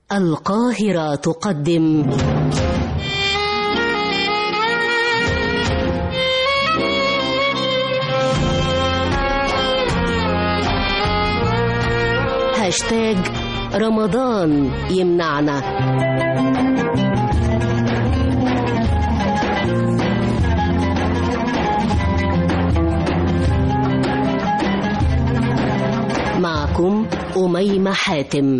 القاهرة تقدم هاشتاج رمضان يمنعنا معكم أميمة حاتم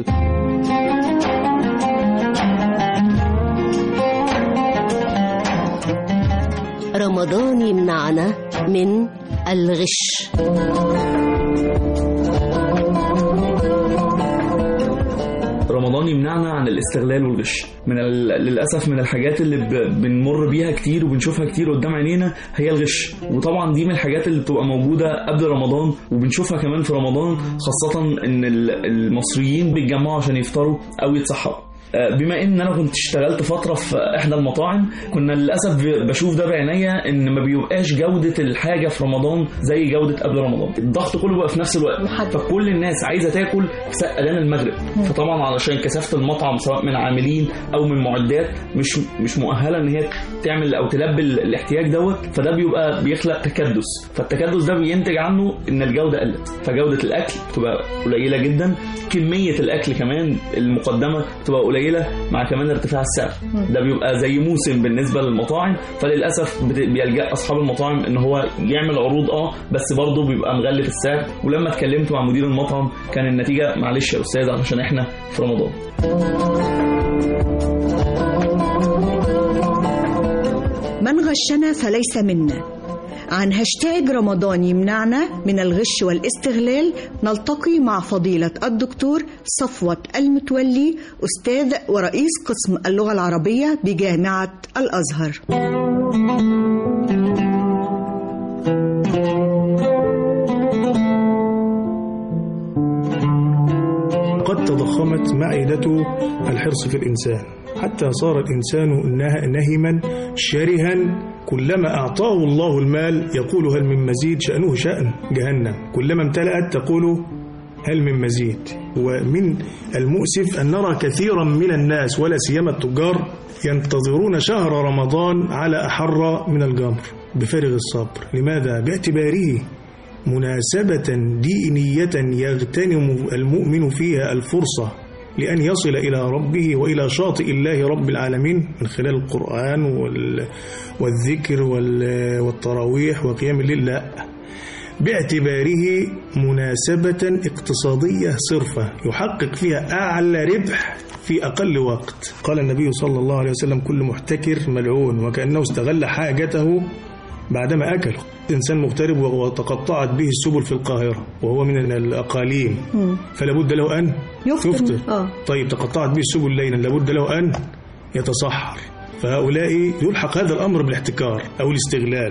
رمضان يمنعنا من الغش رمضان يمنعنا عن الاستغلال والغش من ال... للاسف من الحاجات اللي ب... بنمر بيها كتير وبنشوفها كتير قدام عينينا هي الغش وطبعا دي من الحاجات اللي بتبقى موجوده قبل رمضان وبنشوفها كمان في رمضان خاصه ان ال- المصريين بيتجمعوا عشان يفطروا او يتسحروا آه، بما ان انا كنت اشتغلت فتره في احدى المطاعم كنا للاسف ب- بشوف ده بعينيا ان ما بيبقاش جوده الحاجه في رمضان زي جوده قبل رمضان الضغط كله بقى في نفس الوقت فكل الناس عايزه تاكل في اذان المغرب فطبعا علشان كثافه المطعم سواء من عاملين او من معدات مش مش مؤهله ان هي تعمل او تلبي ال- الاحتياج دوت فده بيبقى بيخلق تكدس فالتكدس ده بينتج عنه ان الجوده قلت فجوده الاكل بتبقى قليله جدا كميه الاكل كمان المقدمه بتبقى قليله مع كمان ارتفاع السعر ده بيبقى زي موسم بالنسبه للمطاعم فللاسف بت- بيلجا اصحاب المطاعم ان هو يعمل عروض اه بس برضه بيبقى مغلف السعر ولما اتكلمت مع مدير المطعم كان النتيجه معلش يا استاذ علشان احنا في رمضان من غشنا فليس منا عن هاشتاج رمضان يمنعنا من الغش والاستغلال نلتقي مع فضيلة الدكتور صفوة المتولي أستاذ ورئيس قسم اللغة العربية بجامعة الأزهر قد تضخمت معدة الحرص في الإنسان حتى صار الإنسان نه- نهما شرها كلما أعطاه الله المال يقول هل من مزيد شأنه شأن جهنم كلما امتلأت تقول هل من مزيد ومن المؤسف أن نرى كثيرا من الناس ولا سيما التجار ينتظرون شهر رمضان على أحر من الجمر بفارغ الصبر لماذا؟ باعتباره مناسبة دينية يغتنم المؤمن فيها الفرصة لأن يصل إلى ربه وإلى شاطئ الله رب العالمين من خلال القرآن وال- والذكر وال- والتراويح وقيام الليل لا باعتباره مناسبة اقتصادية صرفة يحقق فيها أعلى ربح في أقل وقت قال النبي صلى الله عليه وسلم كل محتكر ملعون وكأنه استغل حاجته بعدما أكل إنسان مغترب وتقطعت به السبل في القاهرة وهو من الأقاليم فلا بد له أن يفطر. يفطر آه. طيب تقطعت به السبل ليلا لابد له أن يتصحر فهؤلاء يلحق هذا الأمر بالاحتكار أو الاستغلال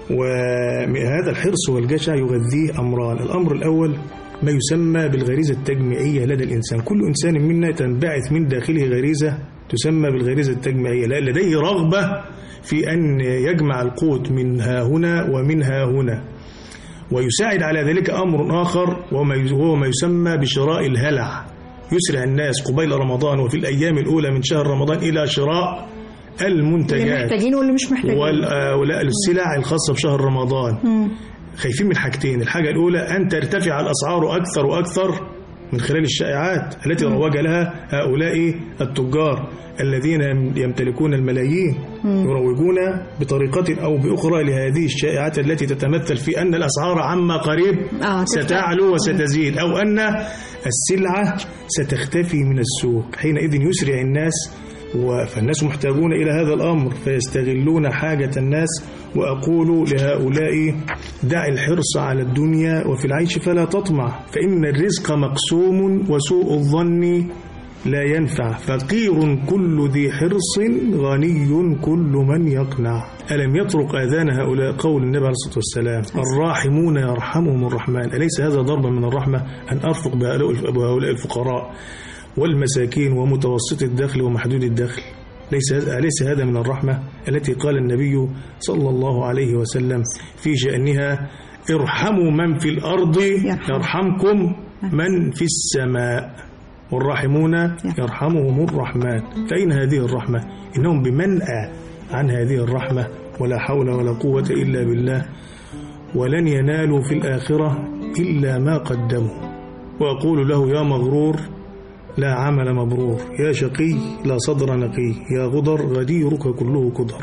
وهذا الحرص والجشع يغذيه أمران الأمر الأول ما يسمى بالغريزة التجميعية لدى الإنسان كل إنسان منا تنبعث من داخله غريزة تسمى بالغريزة التجميعية لا لديه رغبة في أن يجمع القوت من ها هنا ومن ها هنا ويساعد على ذلك أمر آخر وما- وهو ما يسمى بشراء الهلع يسرع الناس قبيل رمضان وفي الأيام الأولى من شهر رمضان إلى شراء اللي المنتجات محتاجين واللي مش محتاجين وال- آه، ولا السلع الخاصة بشهر رمضان خايفين من حاجتين الحاجة الأولى أن ترتفع الأسعار أكثر وأكثر من خلال الشائعات التي روج لها هؤلاء التجار الذين يمتلكون الملايين يروجون بطريقة أو بأخرى لهذه الشائعات التي تتمثل في أن الأسعار عما قريب آه، ستعلو وستزيد أو أن السلعة ستختفي من السوق حينئذ يسرع الناس و- فالناس محتاجون إلى هذا الأمر فيستغلون حاجة الناس وأقول لهؤلاء دع الحرص على الدنيا وفي العيش فلا تطمع فإن الرزق مقسوم وسوء الظن لا ينفع فقير كل ذي حرص غني كل من يقنع ألم يطرق آذان هؤلاء قول النبي عليه الصلاة والسلام الراحمون يرحمهم الرحمن أليس هذا ضربا من الرحمة أن أرفق بهؤلاء بهؤلاء الفقراء والمساكين ومتوسط الدخل ومحدود الدخل ليس أليس هذا من الرحمة التي قال النبي صلى الله عليه وسلم في شأنها ارحموا من في الأرض يرحم. يرحمكم من في السماء والراحمون يرحمهم الرحمن فأين هذه الرحمة إنهم بمنأى عن هذه الرحمة ولا حول ولا قوة إلا بالله ولن ينالوا في الآخرة إلا ما قدموا وأقول له يا مغرور لا عمل مبرور يا شقي لا صدر نقي يا غدر غديرك كله كدر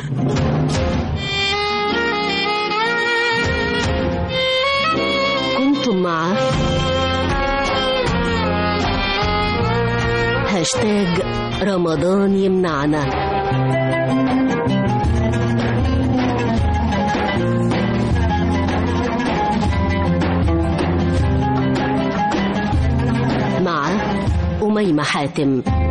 كنتم مع هاشتاج رمضان يمنعنا مع أميمة حاتم